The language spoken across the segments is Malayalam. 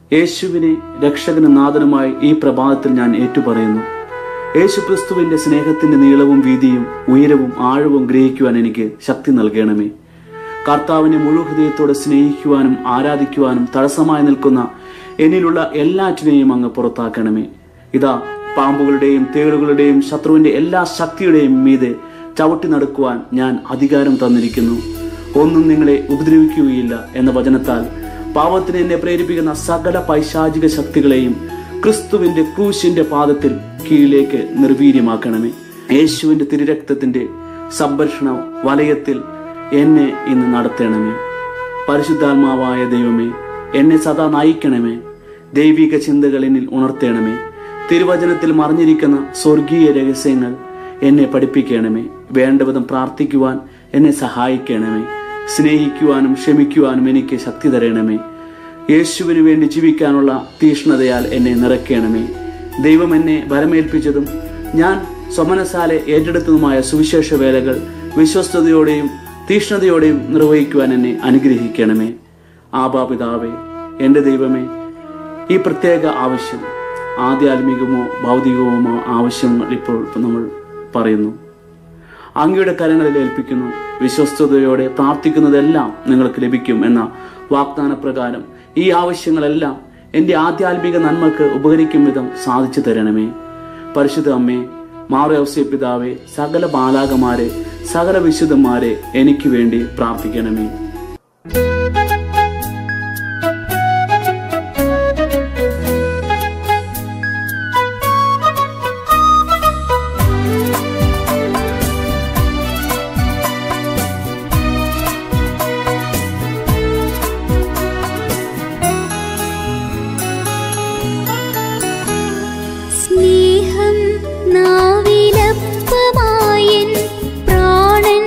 യേശുവിനെ രക്ഷകനും നാഥനുമായി ഈ പ്രഭാതത്തിൽ ഞാൻ ഏറ്റുപറയുന്നു യേശു ക്രിസ്തുവിന്റെ സ്നേഹത്തിന്റെ നീളവും വീതിയും ഉയരവും ആഴവും ഗ്രഹിക്കുവാൻ എനിക്ക് ശക്തി നൽകണമേ കർത്താവിനെ മുഴു ഹൃദയത്തോടെ സ്നേഹിക്കുവാനും ആരാധിക്കുവാനും തടസ്സമായി നിൽക്കുന്ന എന്നിലുള്ള എല്ലാറ്റിനെയും അങ്ങ് പുറത്താക്കണമേ ഇതാ പാമ്പുകളുടെയും തേളുകളുടെയും ശത്രുവിന്റെ എല്ലാ ശക്തിയുടെയും മീതെ ചവിട്ടി നടക്കുവാൻ ഞാൻ അധികാരം തന്നിരിക്കുന്നു ഒന്നും നിങ്ങളെ ഉപദ്രവിക്കുകയില്ല എന്ന വചനത്താൽ പാവത്തിന് എന്നെ പ്രേരിപ്പിക്കുന്ന സകല പൈശാചിക ശക്തികളെയും ക്രിസ്തുവിന്റെ ക്രൂശിന്റെ പാദത്തിൽ കീഴിലേക്ക് നിർവീര്യമാക്കണമേ യേശുവിന്റെ തിരുരക്തത്തിന്റെ സംരക്ഷണ വലയത്തിൽ എന്നെ ഇന്ന് നടത്തണമേ പരിശുദ്ധാത്മാവായ ദൈവമേ എന്നെ സദാ നയിക്കണമേ ദൈവിക ചിന്തകൾ എന്നിൽ ഉണർത്തണമേ തിരുവചനത്തിൽ മറിഞ്ഞിരിക്കുന്ന സ്വർഗീയ രഹസ്യങ്ങൾ എന്നെ പഠിപ്പിക്കണമേ വേണ്ടവിധം പ്രാർത്ഥിക്കുവാൻ എന്നെ സഹായിക്കണമേ സ്നേഹിക്കുവാനും ക്ഷമിക്കുവാനും എനിക്ക് ശക്തി തരണമേ യേശുവിന് വേണ്ടി ജീവിക്കാനുള്ള തീഷ്ണതയാൽ എന്നെ നിറയ്ക്കണമേ ദൈവം എന്നെ വരമേൽപ്പിച്ചതും ഞാൻ സ്വമനസാലെ ഏറ്റെടുത്തതുമായ സുവിശേഷ വേലകൾ വിശ്വസ്തയോടെയും തീഷ്ണതയോടെയും നിർവഹിക്കുവാൻ എന്നെ അനുഗ്രഹിക്കണമേ ആബാപിതാവേ എൻ്റെ ദൈവമേ ഈ പ്രത്യേക ആവശ്യം ആധ്യാത്മികമോ ഭൗതികവുമോ ആവശ്യങ്ങൾ ഇപ്പോൾ നമ്മൾ പറയുന്നു അങ്ങയുടെ കരങ്ങളിൽ ഏൽപ്പിക്കുന്നു വിശ്വസ്തയോടെ പ്രാർത്ഥിക്കുന്നതെല്ലാം നിങ്ങൾക്ക് ലഭിക്കും എന്ന വാഗ്ദാന പ്രകാരം ഈ ആവശ്യങ്ങളെല്ലാം എൻ്റെ ആധ്യാത്മിക നന്മക്ക് ഉപകരിക്കും വിധം സാധിച്ചു തരണമേ പരിശുദ്ധ അമ്മേ മാറവസ്യ പിതാവേ സകല ബാലാകമാരെ സകല വിശുദ്ധന്മാരെ എനിക്ക് വേണ്ടി പ്രാർത്ഥിക്കണമേ സ്നേഹം നാവിലപ്പമായൻ പ്രാണൻ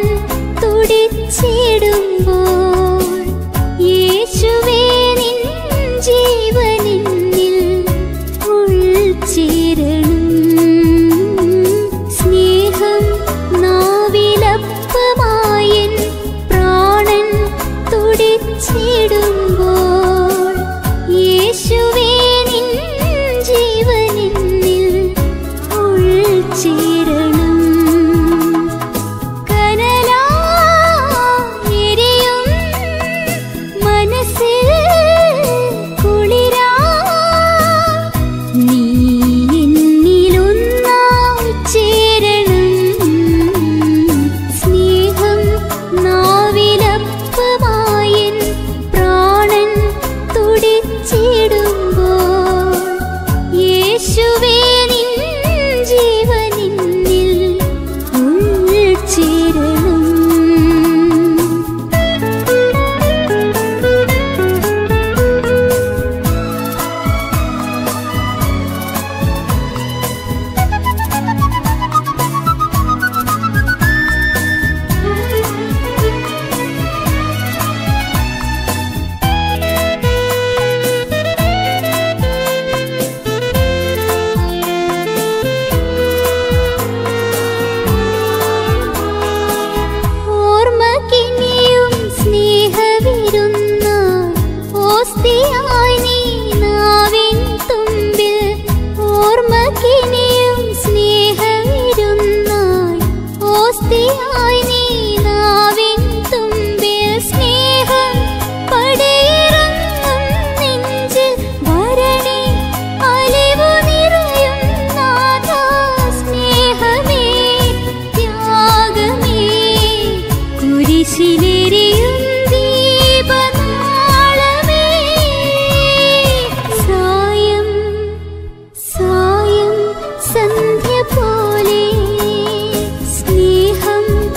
തുടിച്ചിടുമ്പോൾ യേശുവേ നിൻ ജീവനിന്നിൽ ഉൾച്ചേരണം സ്നേഹം നാവിലപ്പമായൻ പ്രാണൻ തുടിച്ചിടുമ്പോൾ യേശുവേ നിൻ ജീവനിന്നിൽ ഉൾച്ചേരണം കനലായെരിയും മനസ്സിൽ കുളിരാ നീ എന്നിലൊന്നായി ചേരണം സ്നേഹം നാവിലപ്പമായൻ പ്രാണൻ തുടിച്ചിടുമ്പോൾ യേശുവേ നിൻ ജീവനിന്നിൽ ഉൾച്ചേരണം ഓർമ്മക്കിനിയും സ്നേഹവിരുന്ന ഓസ്തിയായി നീ നാവിൻ തുമ്പിൽ ഓർമ്മക്കിനിയും സ്നേഹവിരുന്നായി ഓസ്തിയായി നീ നാവിൻ തുമ്പിൽ സ്നേഹം പടയിറങ്ങും നെഞ്ചിൽ ഭരണി അലിവു നിറയും നാഥാ സ്നേഹമേ ത്യാഗമേ കുരിശിലെരിയും ദീപനാളമേ സായം സായം സന്ധ്യ പോലെ സ്നേഹം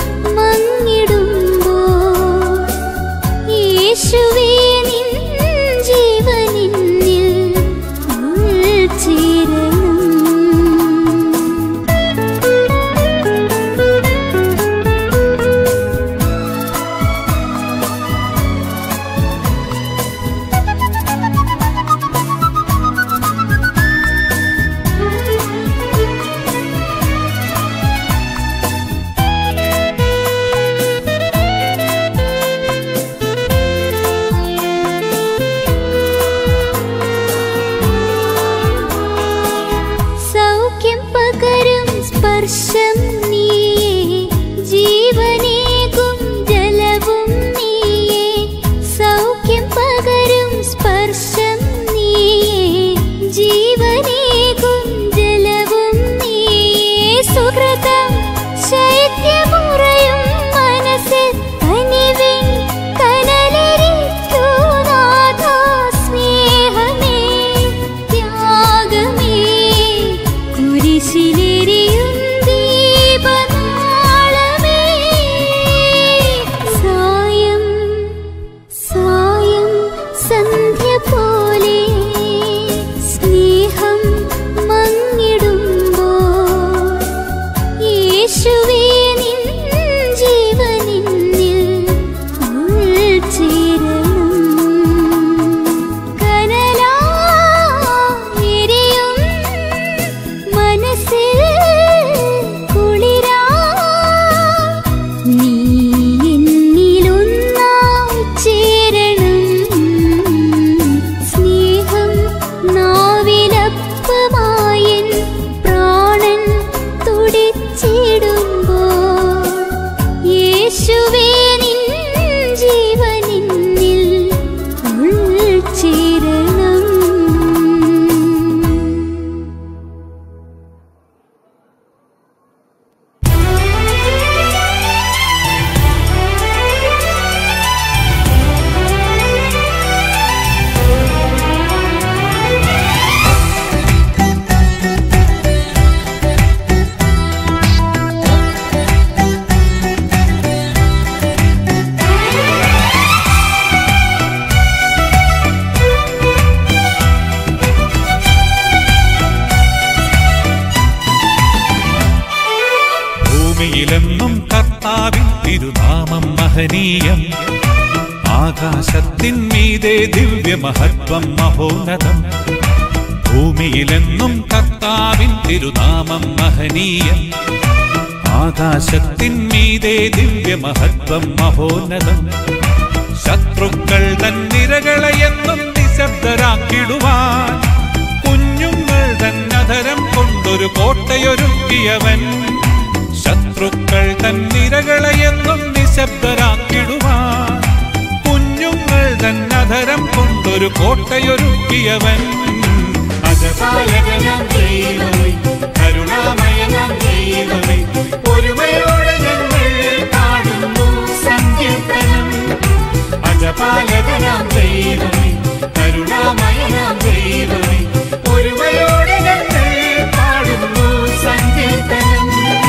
മഹനീയം ആകാശത്തിന്മീതെ ദിവ്യമഹത്വം മഹോന്നതം ഭൂമിയിലെന്നും കർത്താവിൻ തിരുനാമം മഹനീയം ആകാശത്തിന്മീതെ ദിവ്യമഹത്വം മഹോന്നതം ശത്രുക്കൾ തൻ നിരകളെയെന്നും നിശബ്ദരാക്കിടുവാൻ കുഞ്ഞുങ്ങൾ തൻ അധരം കൊണ്ടൊരു കോട്ടയൊരുക്കിയവൻ ശത്രുക്കൾ തൻ നിരകളെയെന്നും നിശബ്ദരാക്കിടുവാൻ കുഞ്ഞുങ്ങൾ തൻ അധരം കൊണ്ടൊരു കോട്ടയൊരുക്കിയവൻ അജപാലകനാം ദൈവമേ കരുണാമയനാം ദൈവമേ ഒരുമയോടെ ഞങ്ങൾ പാടുന്നു സങ്കീർത്തനം അജപാലകനാം ദൈവമേ കരുണാമയനാം ദൈവമേ ഒരുമയോടെ ഞങ്ങൾ പാടുന്നു സങ്കീർത്തനം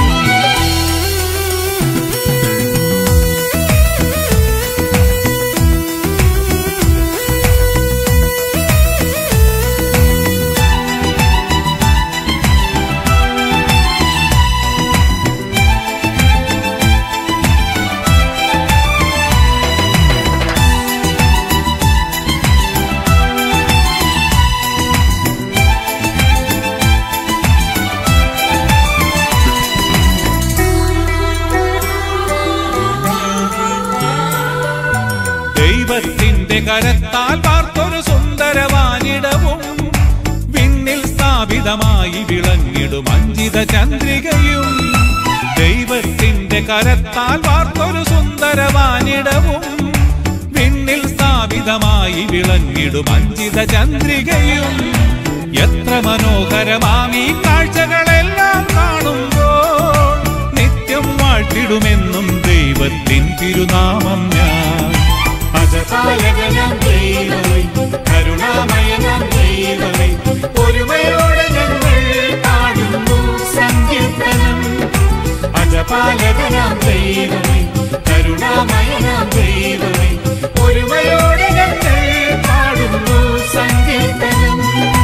ദൈവത്തിന്റെ കരത്താൽ വാർത്തൊരു സുന്ദരവാനിടവും വിണ്ണിൽ സ്ഥാപിതമായി വിളങ്ങിടും അഞ്ചിത ചന്ദ്രികയും ദൈവത്തിന്റെ കരത്താൽ വാർത്തൊരു സുന്ദരവാനിടവും വിണ്ണിൽ സ്ഥാപിതമായി വിളങ്ങിടും അഞ്ചിത ചന്ദ്രികയും എത്ര മനോഹരമാം ഈ കാഴ്ചകളെല്ലാം കാണുമ്പോൾ നിത്യം വാഴ്ത്തിടുമെന്നും ദൈവത്തിൻ തിരുനാമം ഞാൻ അജപാലകനാം ദൈവമേ കരുണാമയനാം ദൈവമേ ഒരുമയോടെ ഞങ്ങൾ പാടുന്നു സങ്കീർത്തനം അജപാലകനാം ദൈവമേ കരുണാമയനാം ദൈവമേ ഒരുമയോടെ ഞങ്ങൾ പാടുന്നു സങ്കീർത്തനം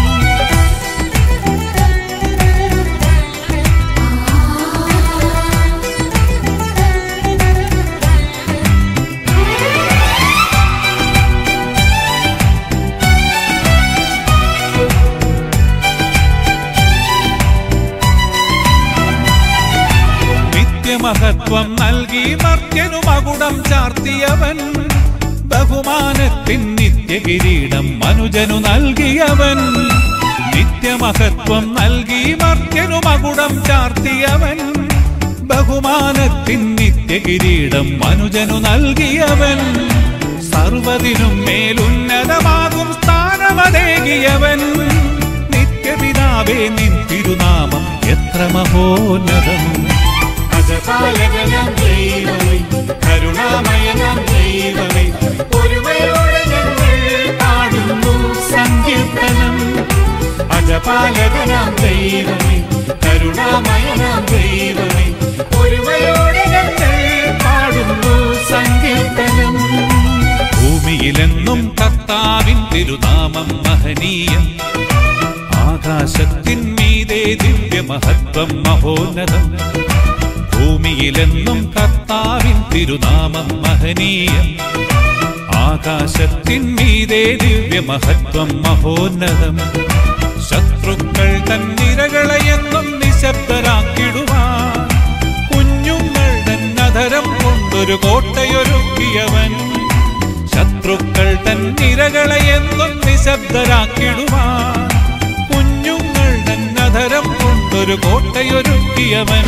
നിത്യമഹത്വം നൽകി മർത്യനു മകുടം ചാർത്തിയവൻ ബഹുമാനത്തിൻ നിത്യകിരീടം മനുജനു നൽകിയവൻ നിത്യമഹത്വം നൽകി മർത്യനു മകുടം ചാർത്തിയവൻ ബഹുമാനത്തിൻ നിത്യകിരീടം മനുജനു നൽകിയവൻ സർവതിനും മേലുന്നതമാകും സ്ഥാനമതേകിയവൻ നിത്യപിതാവേ നിൻ തിരുനാമം എത്ര മഹോന്നതം അജപാലകനാം ദൈവമേ കരുണാമയനാം ദൈവമേ ഒരുമയോടെ ഞങ്ങൾ പാടുന്നു സങ്കീർത്തനം അജപാലകനാം ദൈവമേ കരുണാമയനാം ദൈവമേ ഒരുമയോടെ ഞങ്ങൾ പാടുന്നു സങ്കീർത്തനം ഭൂമിയിലെന്നും കർത്താവിൻ തിരുനാമം മഹനീയം ആകാശത്തിന്മീതെ ദിവ്യമഹത്വം മഹോന്നതം ഭൂമിയിലെന്നും കർത്താവിൻ തിരുനാമം മഹനീയം ആകാശത്തിന്മീതെ ദിവ്യമഹത്വം മഹോന്നതം ശത്രുക്കൾ തന്നിരകളെയെന്നും നിശബ്ദരാക്കിടുവാൻ കുഞ്ഞുങ്ങൾ തന്നധരം കൊണ്ടൊരു കോട്ടയൊരുക്കിയവൻ ശത്രുക്കൾ തന്നിരകളെയെന്നും നിശബ്ദരാക്കിടുവാൻ കുഞ്ഞുങ്ങൾ തന്നധരം കൊണ്ടൊരു കോട്ടയൊരുക്കിയവൻ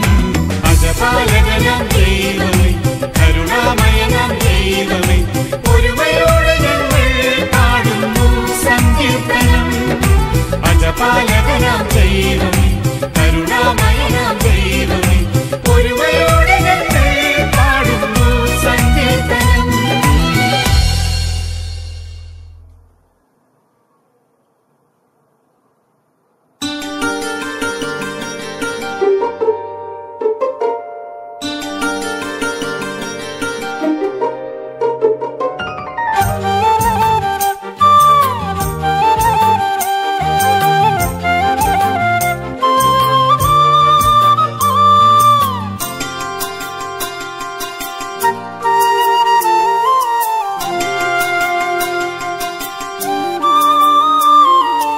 അജപാലകനാം ദൈവമേ കരുണാമയനാം ദൈവമേ ഒരുമയോടെ ഞങ്ങൾ പാടുന്നു സങ്കീർത്തനം അജപാലകനാം ദൈവമേ കരുണാമയനാം ദൈവമേ ഒരുമയോടെ ഞങ്ങൾ പാടുന്നു സങ്കീർത്തനം ആ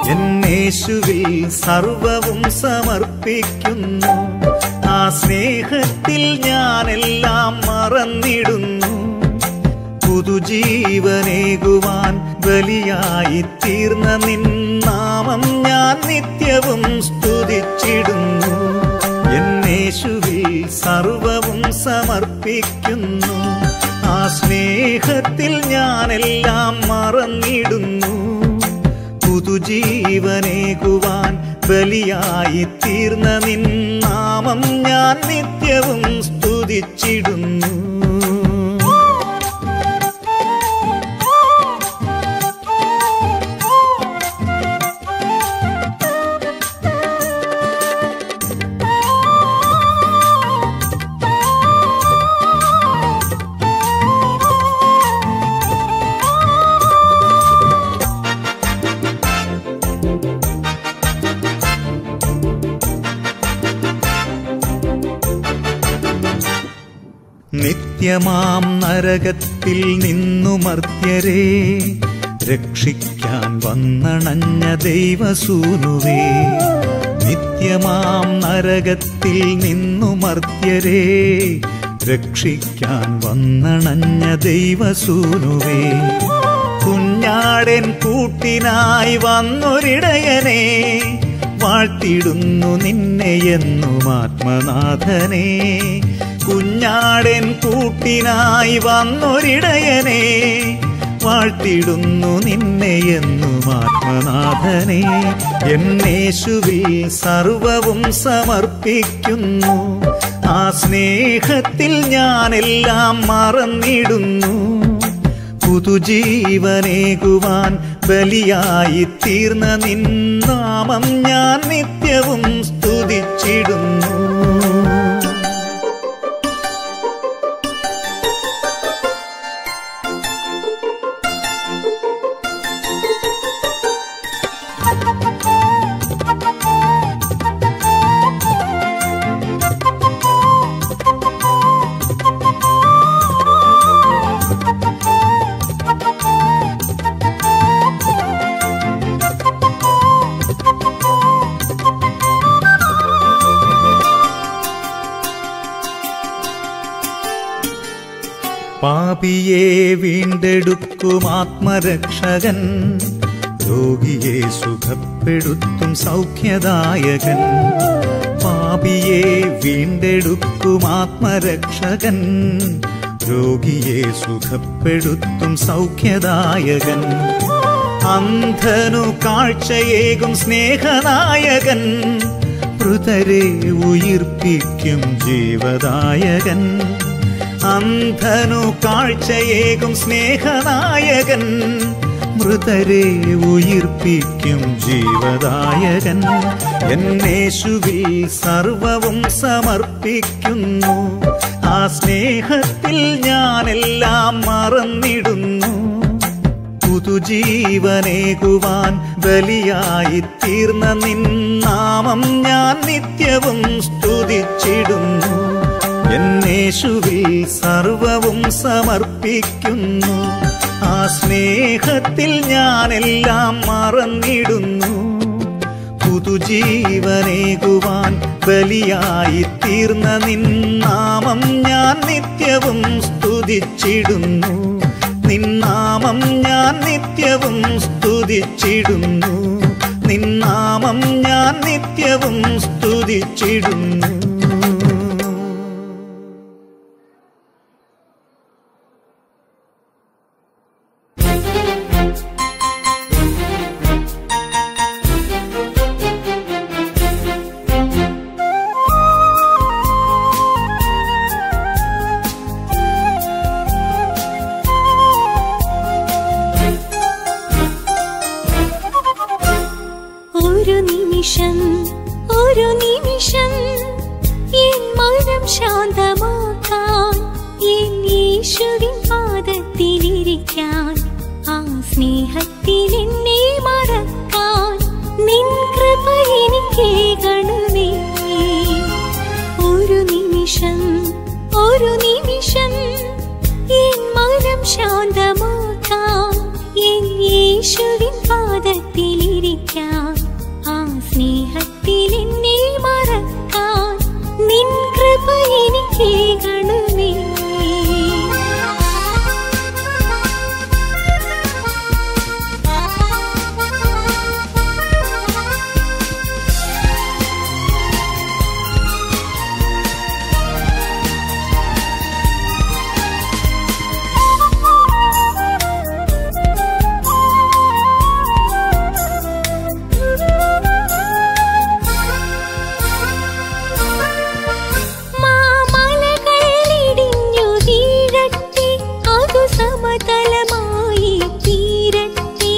എന്നേശുവിൽ സർവവും സമർപ്പിക്കുന്നു ആ സ്നേഹത്തിൽ ഞാനെല്ലാം മറന്നിടുന്നു പുതുജീവനേകുവാൻ ബലിയായി തീർന്ന നിന്നാമം ഞാൻ നിത്യവും സ്തുതിച്ചിടുന്നു എന്നേശുവിൽ സർവവും സമർപ്പിക്കുന്നു ആ സ്നേഹത്തിൽ ഞാനെല്ലാം മറന്നിടുന്നു പുതുജീവനേകുവാൻ ബലിയായി തീർന്ന നിന്നാമം ഞാൻ നിത്യവും സ്തുതിച്ചിടുന്നു നിത്യമാം നരകത്തിൽ നിന്നു മർത്യരെ രക്ഷിക്കാൻ വന്നണഞ്ഞ ദൈവസൂനുവേ നിത്യമാം നരകത്തിൽ നിന്നു മർത്യരെ രക്ഷിക്കാൻ വന്നണഞ്ഞ ദൈവസൂനുവേ കുഞ്ഞാടൻ കൂട്ടിനായി വന്നൊരിടയനെ വാഴ്ത്തിടുന്നു നിന്നെ എന്നും ആത്മനാഥനെ കുഞ്ഞാടൻ കൂട്ടിനായി വന്നൊരിടയനെ വാഴ്ത്തിടുന്നു നിന്നെ എന്നും ആത്മനാഥനെ എന്നേശുവിൽ സർവവും സമർപ്പിക്കുന്നു ആ സ്നേഹത്തിൽ ഞാനെല്ലാം മറന്നിടുന്നു പുതുജീവനേകുവാൻ ബലിയായി തീർന്ന നിന്നാമം ഞാൻ നിത്യവും സ്തുതിച്ചിടുന്നു പാപിയെ വീണ്ടെടുക്കും ആത്മരക്ഷകൻ രോഗിയെ സുഖപ്പെടുത്തും സൗഖ്യദായകൻ പാപിയെ വീണ്ടെടുക്കും ആത്മരക്ഷകൻ രോഗിയെ സുഖപ്പെടുത്തും സൗഖ്യദായകൻ അന്ധനു കാഴ്ചയേകും സ്നേഹനായകൻ മൃതരെ ഉയിർപ്പിക്കും ജീവദായകൻ അന്ധനു കാഴ്ചയേകും സ്നേഹനായകൻ മൃതരെ ഉയിർപ്പിക്കും ജീവദായകൻ എന്നേശുവിൽ സർവവും സമർപ്പിക്കുന്നു ആ സ്നേഹത്തിൽ ഞാനെല്ലാം മറന്നിടുന്നു പുതുജീവനേകുവാൻ ബലിയായി തീർന്ന നിന്നാമം ഞാൻ നിത്യവും സ്തുതിച്ചിടുന്നു എന്നേശുവിൽ സർവവും സമർപ്പിക്കുന്നു ആ സ്നേഹത്തിൽ ഞാനെല്ലാം മറന്നിടുന്നു പുതുജീവനേകുവാൻ ബലിയായി തീർന്ന നിന്നാമം ഞാൻ നിത്യവും സ്തുതിച്ചിടുന്നു നിന്നാമം ഞാൻ നിത്യവും സ്തുതിച്ചിടുന്നു നിന്നാമം ഞാൻ നിത്യവും സ്തുതിച്ചിടുന്നു ഒരു നിമിഷം ഒരു നിമിഷം എൻ മനം ശാന്തമാക്കാൻ എൻ യേശുവിൻ പാദത്തിലിരിക്കാൻ ആ സ്നേഹത്തിൽ എന്നെ മറക്കാൻ നിൻ കൃപ എനിക്കേകണമേ ഒരു നിമിഷം ഒരു നിമിഷം എൻ മനം ശാന്തമാക്കാൻ എൻ യേശുവിൻ പാദത്തിലിരിക്കാൻ കേകണമേ മാമലകൾ ഇടിഞ്ഞു വീഴട്ടെ അതു സമതലമായി തീരട്ടെ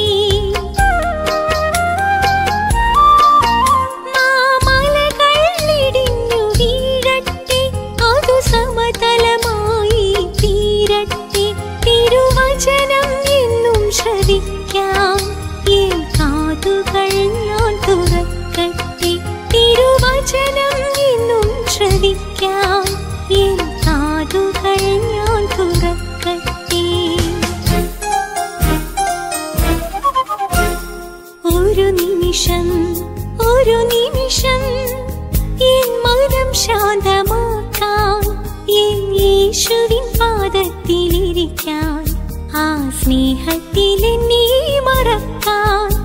മാമലകൾ ഇടിഞ്ഞു വീഴട്ടെ അതു സമതലമായി തീരട്ടെ തിരുവചനം എന്നും ശ്രവിക്കാം എൻ കാതുകൾ ഞാൻ തുറക്കട്ടെ തിരുവചനം എന്നും ശ്രവിക്കാം എൻ കാതുകൾ ഞാൻ തുറക്കട്ടെ ഒരു നിമിഷം ഒരു നിമിഷം എൻ മനം ശാന്തമാക്കാൻ എൻ യേശുവിൻ പാദത്തിലിരിക്കാൻ ആ സ്നേഹത്തിൽ എന്നെ മറക്കാൻ